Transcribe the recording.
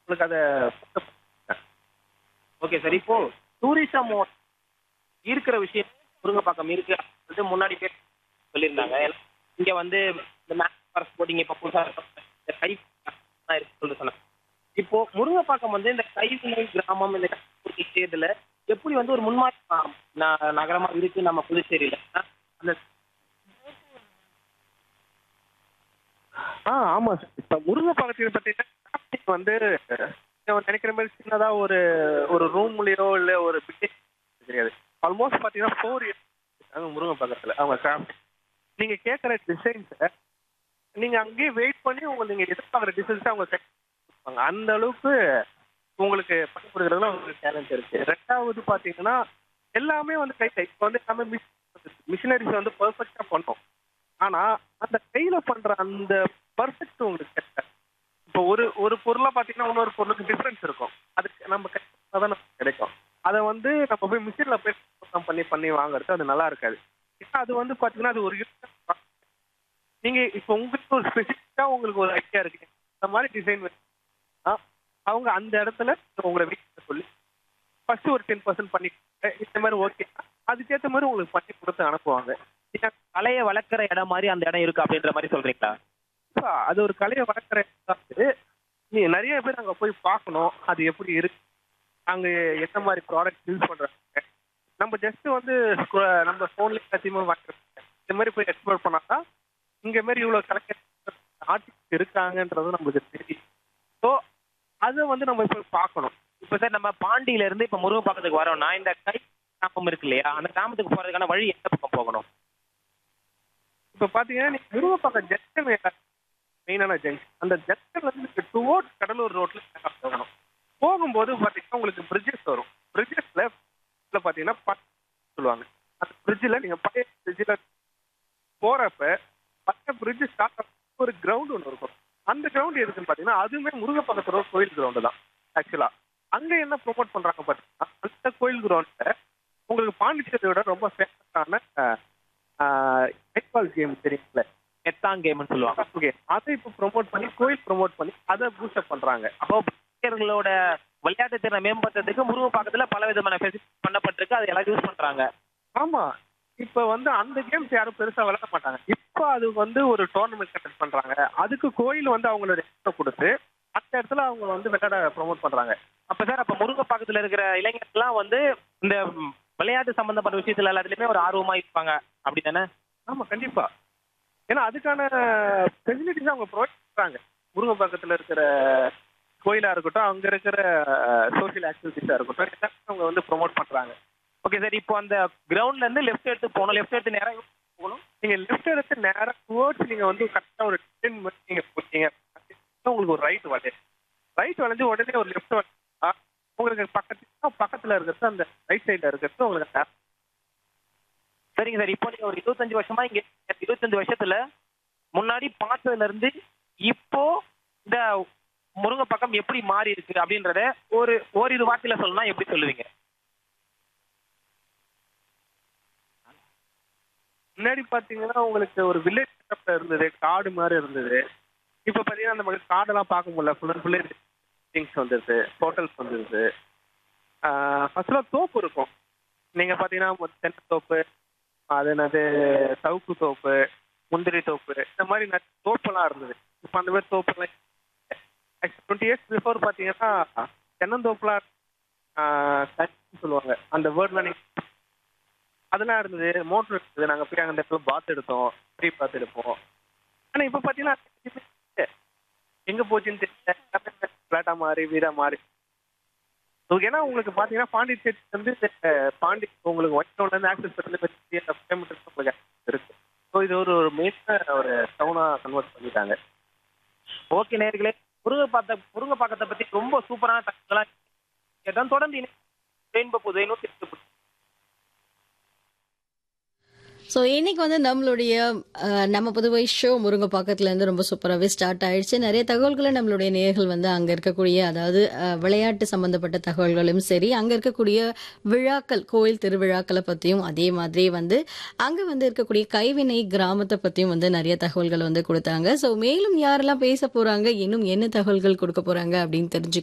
உங்களுக்கு அதை okay sir இப்போ டூரிசம் இருக்கிற விஷயம் முருங்கப்பாக்கம் இருக்கு வந்து முன்னாடி பேர் சொல்லியிருந்தாங்க ஏன்னா இங்க வந்து இந்த மேக்ஸ் போட்டிங் இப்போ புதுசாக இந்த கை இருக்கு சொல்லி சொன்னாங்க இப்போ முருங்கப்பாக்கம் வந்து இந்த கைவினை கிராமம் இந்த கைவினை இதுல எப்படி வந்து ஒரு முன்மாதிரி ந- நகரமா இருக்கு நம்ம புதுச்சேரியில அந்த ஆ ஆமா சார் இப்ப முருங்கைப்பாக்கத்தை பார்த்தீங்கன்னா வந்து நீங்க நினைக்கிற மாதிரி சின்னதா ஒரு ஒரு ரூம்லயோ இல்ல ஒரு பில்டிங் கிடையாது ஆல்மோஸ்ட் பாத்தீங்கன்னா ஃபோர் இயர்ஸ் முருங்கைப்பாக்கத்துல அவங்க கிராஃப்ட் நீங்க கேட்குற டிசைன்ஸை நீங்க அங்கேயே வெயிட் பண்ணி உங்களுக்கு நீங்க எதிர்பார்க்குற டிசைன்ஸை அவங்க கட்டி கொடுப்பாங்க அந்த அளவுக்கு உங்களுக்கு பண்ணி கொடுக்குறதுல உங்களுக்கு டேலண்ட் இருக்கு ரெண்டாவது பாத்தீங்கன்னா எல்லாமே வந்து கை இப்போ வந்து எல்லாமே மிஷினரிஸ் வந்து பர்ஃபெக்டா பண்ணோம் ஆனா அந்த கையில பண்ற அந்த பர்ஃபெக்ட் உங்களுக்கு கிடைக்காது இப்போ ஒரு ஒரு பொருளை பார்த்தீங்கன்னா இன்னொரு பொருளுக்கு டிஃப்ரென்ஸ் இருக்கும் அதுக்கு நம்ம கையில தான் நமக்கு கிடைக்கும் அதை வந்து நம்ம போய் மிஷினில் போய் program பண்ணி பண்ணி வாங்குறது அது நல்லா இருக்காது ஏன்னா அது வந்து பார்த்தீங்கன்னா அது ஒரு unique process. நீங்க இப்போ உங்களுக்கு ஒரு ஸ்பெசிஃபிக்காக உங்களுக்கு ஒரு ஐடியா இருக்கு இந்த மாதிரி டிசைன் அவங்க அந்த இடத்துல உங்களை வீட்டில் சொல்லி ஃபர்ஸ்ட் ஒரு டென் பர்சன்ட் பண்ணி கொடுங்க. இந்த மாதிரி ஓகே அதுக்கேற்ற மாதிரி உங்களுக்கு பண்ணி கொடுத்து அனுப்புவாங்க நீங்க கலையை வளர்க்குற இடம் மாதிரி அந்த இடம் இருக்கு அப்படின்ற மாதிரி சொல்றீங்களா கண்டிப்பா, அது ஒரு கலையை வளர்க்குற இடத்துல நீ நிறைய பேர் அங்க போய் பார்க்கணும் அது எப்படி இருக்கு அங்க என்ன மாதிரி ப்ராடக்ட் யூஸ் பண்றாங்க நம்ம ஜஸ்ட் வந்து ஸ்கு- நம்ம ஃபோன்ல எல்லாத்தையுமே வாங்குறது இந்த மாதிரி போய் எக்ஸ்ப்ளோர் பண்ணாதான் இங்க மாதிரி இவ்வளவு கலெக்டர் ஆர்டிஸ்ட் இருக்காங்கன்றது நம்மளுக்கு தெரியும் ஸோ அதை வந்து நம்ம போய் பார்க்கணும் இப்போ சார் நம்ம பாண்டியில இருந்து இப்போ முருகப்பாக்கத்துக்கு வரோம்னா இந்த கை கிராமம் இருக்கு இல்லையா அந்த கிராமத்துக்கு போறதுக்கான வழி எந்த பக்கம் போகணும் இப்போ பார்த்தீங்கன்னா நீங்க முருகப்பாக்கம் ஜங்ஷன் மெயினான ஜங்ஷன் அந்த ஜங்ஷன்ல இருந்து டுவோர்ட் கடலூர் ரோட்ல போகணும் போகும்போது பார்த்தீங்கன்னா உங்களுக்கு பிரிட்ஜஸ் வரும் பிரிட்ஜஸ்ல பார்த்தீங்கன்னா ப- சொல்லுவாங்க அந்த பிரிட்ஜில் நீங்க பழைய பிரிட்ஜில் போறப்ப பழைய பிரிட்ஜ் ஸ்டார்ட் ஒரு கிரவுண்ட் ஒன்று இருக்கும் அந்த கிரவுண்ட் எதுக்குன்னு பார்த்தீங்கன்னா அதுவுமே முருகப்பக்கத்தோட கோயில் கிரவுண்டு தான் ஆக்சுவலா அங்க என்ன ப்ரொமோட் பண்றாங்க பார்த்தீங்கன்னா அந்த கோயில் கிரவுண்ட்ல உங்களுக்கு பாண்டிச்சேரியோட ரொம்ப ஃபேமஸான நெட்பால் கேம் தெரியுங்களே எத்தாங் கேம்னு சொல்லுவாங்க ஓகே அதை இப்போ ப்ரோமோட் பண்ணி கோயில் ப்ரோமோட் பண்ணி அதை பூஸ்டப் பண்றாங்க அப்போ பிளேயர்களோட விளையாட்டு திறனை மேம்படுத்துறதுக்கு முருகப்பாக்கத்துல பல விதமான ஃபெசிலிட்டி பண்ணப்பட்டிருக்கு அதை எல்லாரும் யூஸ் பண்றாங்க ஆமா இப்போ வந்து அந்த கேம்ஸ் யாரும் பெருசா விளையாட மாட்டாங்க இப்போ அது வந்து ஒரு டோர்னமெண்ட் கண்டக்ட் பண்றாங்க அதுக்கு கோயில் வந்து அவங்களோட இடத்த கொடுத்து அந்த இடத்துல அவங்க வந்து விளையாட ப்ரோமோட் பண்றாங்க அப்ப சார் அப்ப முருகப்பாக்கத்துல இருக்கிற இளைஞர்கள்லாம் வந்து இந்த ம், விளையாட்டு சம்பந்தப்பட்ட விஷயத்துல எல்லாத்துலயுமே ஒரு ஆர்வமா இருப்பாங்க அப்படித்தானே ஆமா கண்டிப்பா ஏன்னா அதுக்கான ஃபெசிலிட்டிஸ் அவங்க ப்ரொவைட் பண்றாங்க முருகப்பாக்கத்துல இருக்கிற கோயிலா இருக்கட்டும் அங்க இருக்கிற சோஷியல் ஆக்டிவிட்டிஸா இருக்கட்டும் எல்லாமே அவங்க வந்து ப்ரோமோட் பண்றாங்க ஓகே சார் இப்போ அந்த கிரவுண்ட்ல இருந்து லெஃப்ட் எடுத்து போகணும் லெஃப்ட் எடுத்து நேரம் போகணும் நீங்க லெஃப்ட் எடுத்து நேரா டுவோர்ட்ஸ் நீங்க வந்து கரெக்டா ஒரு டென் மினிட்ஸ் நீங்க போட்டீங்க அப்படின்னா உங்களுக்கு ஒரு ரைட் வளைய ரைட் வளைஞ்சு உடனே ஒரு லெஃப்ட் வளைஞ்சா உங்களுக்கு பக்கத்துல பக்கத்துல இருக்கிறது அந்த ரைட் சைடுல இருக்கிறது உங்களுக்கு அந்த சரிங்க சார் இப்போ நீங்க ஒரு இருபத்தஞ்சு வருஷமா இங்க இருபத்தஞ்சு வருஷத்துல முன்னாடி பார்த்ததுல இருந்து இப்போ இந்த முருங்கப்பாக்கம் எப்படி மாறி இருக்கு அப்படின்றத ஒரு ஓரிரு வார்த்தையில சொல்லணும்னா எப்படி சொல்லுவீங்க முன்னாடி பாத்தீங்கன்னா உங்களுக்கு ஒரு வில்லேஜ் செட்டப்ல இருந்தது காடு மாதிரி இருந்தது இப்ப பாத்தீங்கன்னா நம்ம காடெல்லாம் பார்க்க முடியல ஃபுல் அண்ட் ஃபுல்லு திங்ஸ் வந்துருது ஹோட்டல்ஸ் வந்துருது ஃபர்ஸ்ட்லாம் தோப்பு இருக்கும் நீங்க பாத்தீங்கன்னா தென்னை தோப்பு அது என்னது சவுக்கு தோப்பு முந்திரி தோப்பு இந்த மாதிரி நிறைய தோப்பெல்லாம் இருந்தது இப்போ அந்த மாதிரி தோப்பெல்லாம் டுவெண்ட்டி இயர்ஸ் பிஃபோர் பார்த்தீங்கன்னா தென்னந்தோப்புலாம் ஆஹ் கட்சின்னு சொல்லுவாங்க அந்த வேர்ட்லாம் நீங்க அதெல்லாம் இருந்தது மோட்டர் இருந்தது நாங்கள் போய் அந்த இடத்துல பாத் எடுத்தோம் ஃப்ரீ பாத் எடுப்போம் ஆனால் இப்போ பார்த்தீங்கன்னா எங்கே போச்சுன்னு தெரியல ஃப்ளாட்டாக மாறி வீடாக மாறி ஸோ ஏன்னா உங்களுக்கு பார்த்தீங்கன்னா பாண்டிச்சேரி வந்து அஹ், பாண்டி உங்களுக்கு ஒயிட் டவுன்லேருந்து ஆக்சஸ் பண்ணி கிலோமீட்டர்ஸ் உங்களுக்கு இருக்கு ஸோ இது ஒரு ஒரு மெயினான ஒரு டவுனாக கன்வெர்ட் பண்ணிட்டாங்க ஓகே நேர்களே முருங்கப்பாத்த முருங்கப்பாக்கத்தை பத்தி ரொம்ப சூப்பரான தகவலாம் கேட்டோம் தொடர்ந்து ரெயின்போ புதை நூத்தி எட்டு புள்ளி ஸோ இன்னைக்கு வந்து நம்மளுடைய அஹ், நம்ம புதுவை ஷோ முருங்கைப்பாக்கத்துல இருந்து ரொம்ப சூப்பராகவே ஸ்டார்ட் ஆயிடுச்சு நிறைய தகவல்களை நம்மளுடைய நேயர்கள் வந்து அங்க இருக்கக்கூடிய அதாவது அஹ், விளையாட்டு சம்பந்தப்பட்ட தகவல்களும் சரி அங்க இருக்கக்கூடிய விழாக்கள் கோயில் திருவிழாக்களை பத்தியும் அதே மாதிரி வந்து அங்க வந்து இருக்கக்கூடிய கைவினை கிராமத்தை பத்தியும் வந்து நிறைய தகவல்கள் வந்து கொடுத்தாங்க ஸோ மேலும் யாரெல்லாம் பேச போறாங்க இன்னும் என்ன தகவல்கள் கொடுக்க போறாங்க அப்படின்னு தெரிஞ்சு